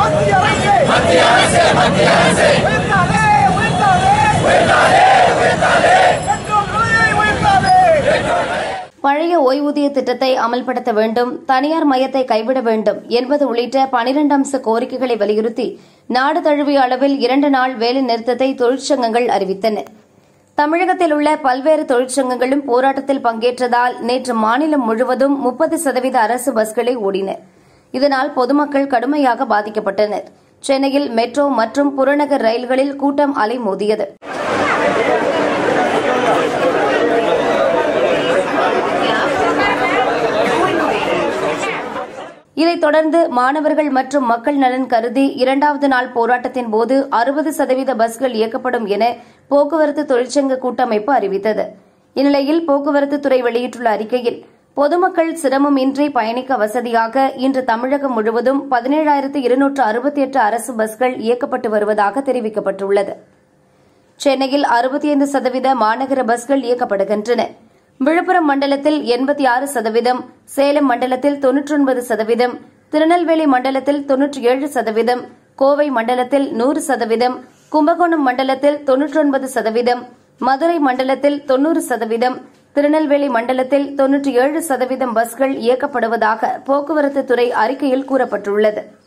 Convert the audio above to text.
மத்திய அரசு உயர்த்தாதே, உயர்த்தாதே. பெட்ரோல் விலையை உயர்த்தாதே. பழைய ஓய்வூதிய திட்டத்தை அமல்படுத்த வேண்டும் தனியார் மையத்தை கைவிட வேண்டும் என்பது உள்ளிட்ட பனிரண்டு அம்ச கோரிக்கைகளை வலியுறுத்தி நாடு தழுவிய அளவில் இரண்டு நாள் வேலை நிறுத்தத்தை தொழிற்சங்கங்கள் அறிவித்தன தமிழகத்தில் உள்ள பல்வேறு தொழிற்சங்கங்களும் போராட்டத்தில் பங்கேற்றதால் நேற்று மாநிலம் முழுவதும் முப்பது சதவீத அரசு பஸ்களை ஓடின இதனால் பொதுமக்கள் கடுமையாக பாதிக்கப்பட்டனர் சென்னையில் மெட்ரோ மற்றும் புறநகர் ரயில்களில் கூட்டம் அலைமோதியது இதைத் தொடர்ந்து மாணவர்கள் மற்றும் மக்கள் நலன் கருதி இரண்டாவது நாள் போராட்டத்தின் போது அறுபது சதவீத பஸ்கள் இயக்கப்படும் என போக்குவரத்து தொழிற்சங்க கூட்டமைப்பு அறிவித்தது இந்நிலையில் போக்குவரத்து துறை வெளியிட்டுள்ள அறிக்கையில் பொதுமக்கள் சிரமமின்றி பயணிக்க வசதியாக இன்று தமிழகம் முழுவதும் பதினேழாயிரத்து இருநூற்று அறுபத்தி எட்டு அரசு பஸ்கள் இயக்கப்பட்டு வருவதாக தெரிவிக்கப்பட்டுள்ளது சென்னையில் அறுபத்தி ஐந்து சதவீத மாநகர பஸ்கள் இயக்கப்படுகின்றன விழுப்புரம் மண்டலத்தில் எண்பத்தி ஆறு சதவீதம் சேலம் மண்டலத்தில் தொன்னூற்றொன்பது சதவீதம் திருநெல்வேலி மண்டலத்தில் தொன்னூற்றி ஏழு சதவீதம் கோவை மண்டலத்தில் நூறு சதவீதம் கும்பகோணம் மண்டலத்தில் தொன்னூற்றொன்பது சதவீதம் மதுரை மண்டலத்தில் தொன்னூறு சதவீதம் திருநெல்வேலி மண்டலத்தில் தொன்னூற்றி ஏழு சதவீதம் பஸ்கள் இயக்கப்படுவதாக போக்குவரத்து துறை அறிக்கையில் கூறப்பட்டுள்ளது